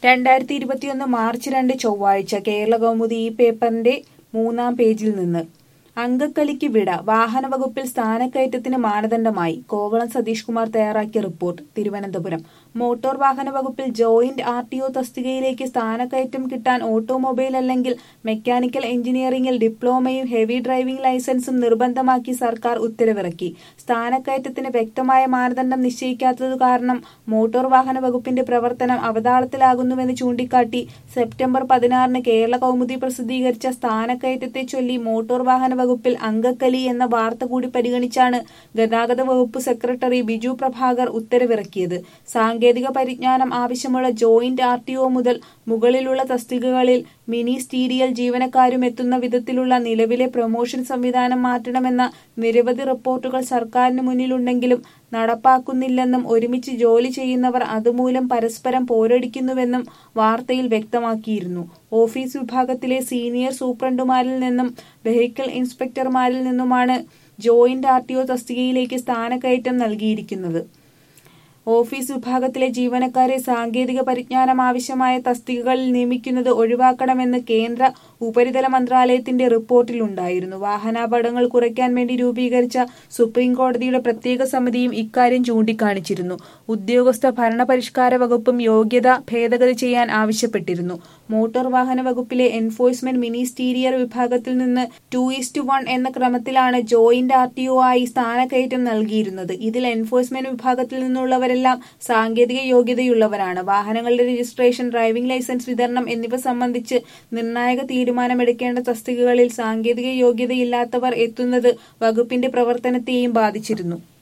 രണ്ടായിരത്തി ഇരുപത്തിയൊന്ന് മാർച്ച് രണ്ട് ചൊവ്വാഴ്ച കേരള കൗമുദി ഈ പേപ്പറിന്റെ മൂന്നാം പേജിൽ നിന്ന് അങ്കക്കലിക്ക് വിട വാഹന വകുപ്പിൽ സ്ഥാനക്കയറ്റത്തിന് മാനദണ്ഡമായി കോവളം സതീഷ് കുമാർ തയ്യാറാക്കിയ റിപ്പോർട്ട് തിരുവനന്തപുരം മോട്ടോർ വാഹന വകുപ്പിൽ ജോയിന്റ് ആർ ടി ഒ തസ്തികയിലേക്ക് സ്ഥാനക്കയറ്റം കിട്ടാൻ ഓട്ടോമൊബൈൽ അല്ലെങ്കിൽ മെക്കാനിക്കൽ എഞ്ചിനീയറിംഗിൽ ഡിപ്ലോമയും ഹെവി ഡ്രൈവിംഗ് ലൈസൻസും നിർബന്ധമാക്കി സർക്കാർ ഉത്തരവിറക്കി സ്ഥാനക്കയറ്റത്തിന് വ്യക്തമായ മാനദണ്ഡം നിശ്ചയിക്കാത്തതു കാരണം മോട്ടോർ വാഹന വകുപ്പിന്റെ പ്രവർത്തനം അവതാളത്തിലാകുന്നുവെന്ന് ചൂണ്ടിക്കാട്ടി സെപ്റ്റംബർ പതിനാറിന് കേരള കൗമുദി പ്രസിദ്ധീകരിച്ച സ്ഥാനക്കയറ്റത്തെ ചൊല്ലി മോട്ടോർ വാഹന വകുപ്പിൽ അങ്കക്കലി എന്ന വാർത്ത കൂടി പരിഗണിച്ചാണ് ഗതാഗത വകുപ്പ് സെക്രട്ടറി ബിജു പ്രഭാകർ ഉത്തരവിറക്കിയത് സാങ്കേതിക പരിജ്ഞാനം ആവശ്യമുള്ള ജോയിന്റ് ആർ ടി ഒ മുതൽ മുകളിലുള്ള തസ്തികകളിൽ മിനിസ്റ്റീരിയൽ ജീവനക്കാരും എത്തുന്ന വിധത്തിലുള്ള നിലവിലെ പ്രൊമോഷൻ സംവിധാനം മാറ്റണമെന്ന നിരവധി റിപ്പോർട്ടുകൾ സർക്കാരിന് മുന്നിലുണ്ടെങ്കിലും നടപ്പാക്കുന്നില്ലെന്നും ഒരുമിച്ച് ജോലി ചെയ്യുന്നവർ അതുമൂലം പരസ്പരം പോരടിക്കുന്നുവെന്നും വാർത്തയിൽ വ്യക്തമാക്കിയിരുന്നു ഓഫീസ് വിഭാഗത്തിലെ സീനിയർ സൂപ്രണ്ടുമാരിൽ നിന്നും വെഹിക്കിൾ ഇൻസ്പെക്ടർമാരിൽ നിന്നുമാണ് ജോയിന്റ് ആർ ടി ഒ തസ്തികയിലേക്ക് സ്ഥാനക്കയറ്റം നൽകിയിരിക്കുന്നത് ഓഫീസ് വിഭാഗത്തിലെ ജീവനക്കാരെ സാങ്കേതിക പരിജ്ഞാനം ആവശ്യമായ തസ്തികകളിൽ നിയമിക്കുന്നത് ഒഴിവാക്കണമെന്ന് കേന്ദ്ര ഉപരിതല മന്ത്രാലയത്തിന്റെ റിപ്പോർട്ടിലുണ്ടായിരുന്നു വാഹനാപകടങ്ങൾ കുറയ്ക്കാൻ വേണ്ടി രൂപീകരിച്ച സുപ്രീം കോടതിയുടെ പ്രത്യേക സമിതിയും ഇക്കാര്യം ചൂണ്ടിക്കാണിച്ചിരുന്നു ഉദ്യോഗസ്ഥ ഭരണപരിഷ്കാര വകുപ്പും യോഗ്യത ഭേദഗതി ചെയ്യാൻ ആവശ്യപ്പെട്ടിരുന്നു മോട്ടോർ വാഹന വകുപ്പിലെ എൻഫോഴ്സ്മെന്റ് മിനിസ്റ്റീരിയർ വിഭാഗത്തിൽ നിന്ന് ടു ഇസ്റ്റ് വൺ എന്ന ക്രമത്തിലാണ് ജോയിന്റ് ആർ ടി ഒ ആയി സ്ഥാനക്കയറ്റം നൽകിയിരുന്നത് ഇതിൽ എൻഫോഴ്സ്മെന്റ് വിഭാഗത്തിൽ നിന്നുള്ളവരെല്ലാം സാങ്കേതിക യോഗ്യതയുള്ളവരാണ് വാഹനങ്ങളുടെ രജിസ്ട്രേഷൻ ഡ്രൈവിംഗ് ലൈസൻസ് വിതരണം എന്നിവ സംബന്ധിച്ച് നിർണായക തീരുമാനമെടുക്കേണ്ട തസ്തികകളിൽ സാങ്കേതിക യോഗ്യതയില്ലാത്തവർ എത്തുന്നത് വകുപ്പിന്റെ പ്രവർത്തനത്തെയും ബാധിച്ചിരുന്നു